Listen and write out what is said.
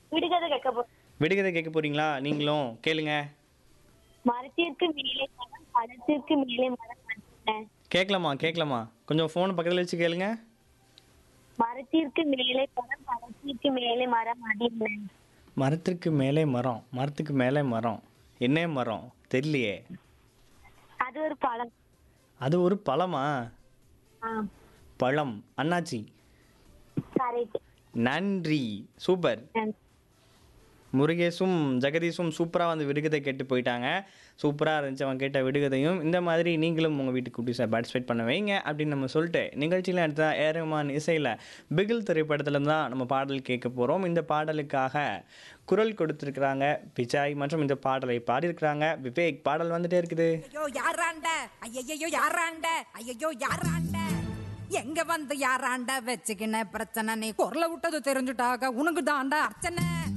விடுகதை கேட்க போ விடுகதை கேட்க போறீங்களா நீங்களும் கேளுங்க மரத்திற்கு மேலே மரம் பழத்திற்கு மேலே மரம் என்ன கேட்கலாமா கேட்கலாமா கொஞ்சம் ஃபோன் பக்கத்தில் வச்சு கேளுங்க மரத்திற்கு மேலே மரம் பழத்திற்கு மேலே மரம் அது என்ன மரத்திற்கு மேலே மரம் மரத்துக்கு மேலே மரம் என்ன மரம் தெரியலையே அது ஒரு பழம் அது ஒரு பழமா ஆ பழம் அண்ணாச்சி கரெக்ட் நன்றி சூப்பர் முருகேஷும் ஜெகதீஷும் சூப்பராக வந்து விடுகதை கேட்டு போயிட்டாங்க சூப்பராக இருந்துச்சு அவன் கேட்ட விடுகதையும் இந்த மாதிரி நீங்களும் உங்கள் வீட்டுக்கு குட்டீஸை பார்ட்டிசிபேட் பண்ண வைங்க அப்படின்னு நம்ம சொல்லிட்டு நிகழ்ச்சியில் அடுத்த ஏரமான் இசையில் பிகில் திரைப்படத்துல தான் நம்ம பாடல் கேட்க போகிறோம் இந்த பாடலுக்காக குரல் கொடுத்துருக்குறாங்க பிஜாய் மற்றும் இந்த பாடலை பாடியிருக்கிறாங்க விவேக் பாடல் வந்துட்டே இருக்குது ஐயோ யாராண்ட ஐயையோ யாராண்ட ஐயையோ யாராண்ட எங்க வந்து யாராண்ட வச்சுக்கின பிரச்சனை நீ குரல விட்டது தெரிஞ்சுட்டாக உனக்கு தாண்டா அர்ச்சனை